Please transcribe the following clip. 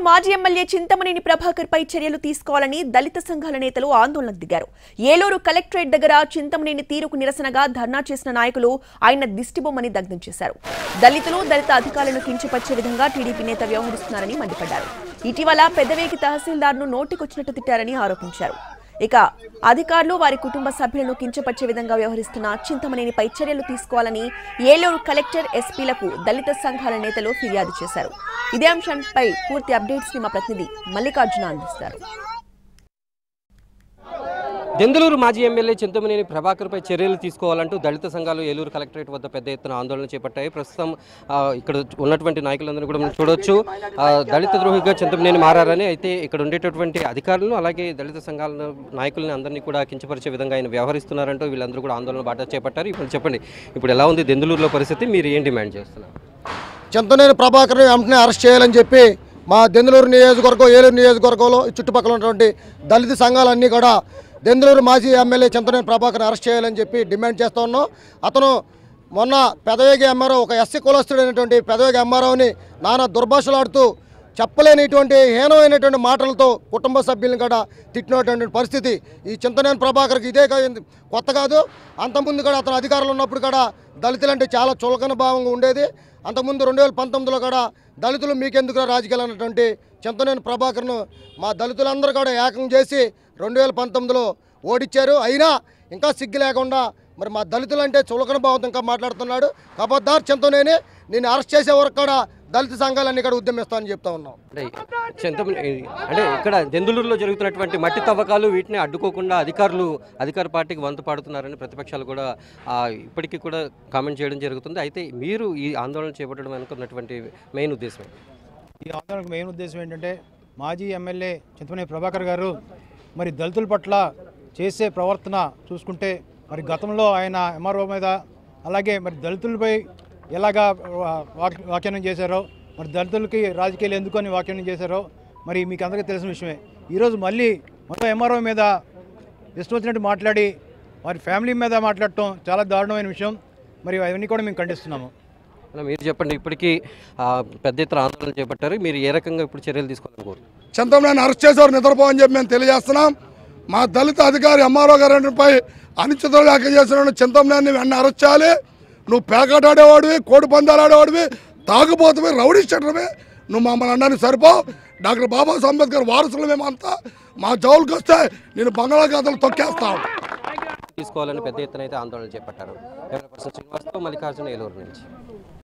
మాజీ ఎమ్మెల్యే చింతమనేని ప్రభాకర్ పై చర్యలు తీసుకోవాలని దళిత సంఘాల నేతలు ఆందోళనకు దిగారు ఏలూరు కలెక్టరేట్ దగ్గర చింతమనేని తీరుకు నిరసనగా ధర్నా చేసిన నాయకులు ఆయన దిష్టిబొమ్మని దగ్ధం చేశారు దళితులు దళిత అధికారులను కించపరిచే విధంగా టీడీపీ నేత వ్యవహరిస్తున్నారని మండిపడ్డారు ఇటీవల పెద్దవేగి తహసీల్దార్ను నోటికొచ్చినట్టు తిట్టారని ఆరోపించారు ఇక అధికారులు వారి కుటుంబ సభ్యులను కించపరిచే విధంగా వ్యవహరిస్తున్న చింతమనేనిపై చర్యలు తీసుకోవాలని ఏలూరు కలెక్టర్ ఎస్పీలకు దళిత సంఘాల నేతలు ఫిర్యాదు చేశారు ఇదే అంశంపై పూర్తి అప్డేట్స్ ని మా ప్రతినిధి మల్లికార్జున అందిస్తారు దెందులూరు మాజీ ఎమ్మెల్యే చింతమనేని ప్రభాకర్పై చర్యలు తీసుకోవాలంటూ దళిత సంఘాలు ఏలూరు కలెక్టరేట్ వద్ద పెద్ద ఎత్తున ఆందోళన చేపట్టాయి ప్రస్తుతం ఆ, ఇక్కడ ఉన్నటువంటి నాయకులందరూ కూడా మనం చూడొచ్చు ఆ, దళిత ద్రోహిగా చింతమనేని మారారని అయితే ఇక్కడ ఉండేటటువంటి అధికారులను అలాగే దళిత సంఘాల నాయకులని అందరినీ కూడా కించపరిచే విధంగా ఆయన వ్యవహరిస్తున్నారంటూ వీళ్ళందరూ కూడా ఆందోళన బాట చేపట్టారు ఇప్పుడు చెప్పండి ఇప్పుడు ఎలా ఉంది దెందులూరులో పరిస్థితి మీరు ఏం డిమాండ్ చేస్తున్నారు చింతనేని ప్రభాకర్ని వెంటనే అరెస్ట్ చేయాలని చెప్పి మా దెందులూరు నియోజకవర్గం ఏలూరు నియోజకవర్గంలో ఈ చుట్టుపక్కల ఉన్నటువంటి దళిత సంఘాలన్నీ కూడా దెందులూరు మాజీ ఎమ్మెల్యే చింతనేని ప్రభాకర్ని అరెస్ట్ చేయాలని చెప్పి డిమాండ్ చేస్తూ ఉన్నాం అతను మొన్న పెదవేగి ఎంఆర్ఓ ఒక ఎస్సీ కులస్తుడైనటువంటి పెదవేగి ఎంఆర్ఓని నానా దుర్భాషలాడుతూ చెప్పలేనిటువంటి హీనమైనటువంటి మాటలతో కుటుంబ సభ్యులను కూడా తిట్టినటువంటి పరిస్థితి ఈ చింతనేని ప్రభాకర్కి ఇదే కా- కొత్త కాదు అంతకుముందు కూడా అతను అధికారంలో ఉన్నప్పుడు కూడా దళితులంటే చాలా చులకన భావంగా ఉండేది అంతకుముందు రెండు వేల పంతొమ్మిదిలో కూడా దళితులు మీకెందుకు రాజకీయాలు అన్నటువంటి చింతనేని ప్రభాకర్ను మా దళితులందరూ కూడా ఏకం చేసి రెండు వేల పంతొమ్మిదిలో ఓడిచ్చారు అయినా ఇంకా సిగ్గు లేకుండా మరి మా దళితులు అంటే చులకన భావంతో ఇంకా మాట్లాడుతున్నాడు కబద్దార్ చింతనేని నేను అరెస్ట్ చేసే వరకు కూడా దళిత సంఘాలన్నీ కూడా ఉద్యమిస్తామని చెప్తా ఉన్నాం అంటే చింతమ అంటే ఇక్కడ దెందులూరులో జరుగుతున్నటువంటి మట్టి తవ్వకాలు వీటిని అడ్డుకోకుండా అధికారులు అధికార పార్టీకి వంతు పాడుతున్నారని ప్రతిపక్షాలు కూడా ఆ, ఇప్పటికీ కూడా కామెంట్ చేయడం జరుగుతుంది అయితే మీరు ఈ ఆందోళన చేపట్టడం అనుకున్నటువంటి మెయిన్ ఉద్దేశం ఏంటి? ఈ ఆందోళనకు మెయిన్ ఉద్దేశం ఏంటంటే మాజీ ఎమ్మెల్యే చింతమనేని ప్రభాకర్ గారు మరి దళితుల పట్ల చేసే ప్రవర్తన చూసుకుంటే మరి గతంలో ఆయన ఎంఆర్ఓ మీద అలాగే మరి దళితులపై ఎలాగా వా- వాక్- వ్యాఖ్యానం చేశారో మరి దళితులకి రాజకీయాలు ఎందుకు అని వ్యాఖ్యానం చేశారో మరి మీకు అందరికీ తెలిసిన విషయమే ఈరోజు మళ్ళీ మొత్తం ఎంఆర్ఓ మీద ఇష్టం వచ్చినట్టు మాట్లాడి వారి ఫ్యామిలీ మీద మాట్లాడటం చాలా దారుణమైన విషయం మరి అవన్నీ కూడా మేము ఖండిస్తున్నాము అలా మీరు చెప్పండి ఇప్పటికీ ఆ, పెద్ద ఎత్తున ఆందోళన చేపట్టారు మీరు ఏ రకంగా ఇప్పుడు చర్యలు తీసుకోవాలనుకోరు చంద్రబాబు అరెస్ట్ చేసేవారు నిద్రపోవని చెప్పి మేము తెలియజేస్తున్నాం మా దళిత అధికారి ఎంఆర్ఓ గారిపై అనిశ్చిత వ్యాఖ్య చేసిన చింతమనేని వెంటనే అరెస్ట్ చేయాలి నువ్వు పేకాట ఆడేవాడివి కోడి పందాలు ఆడేవాడివి తాగుబోతువి రౌడీ షట్టర్వి నువ్వు మమ్మల్ని అన్నానికి సరిపోవు డాక్టర్ బాబాసాహెబ్ అంబేద్కర్ వారసులు మేమంతా మా జౌలుకి వస్తే నేను బంగాళాఖాతాలు తొక్కేస్తాం తీసుకోవాలని పెద్ద ఎత్తున అయితే ఆందోళన చేపట్టారు కెమెరా పర్సన్ శ్రీనివాస్తో మల్లికార్జున ఏలూరు నుంచి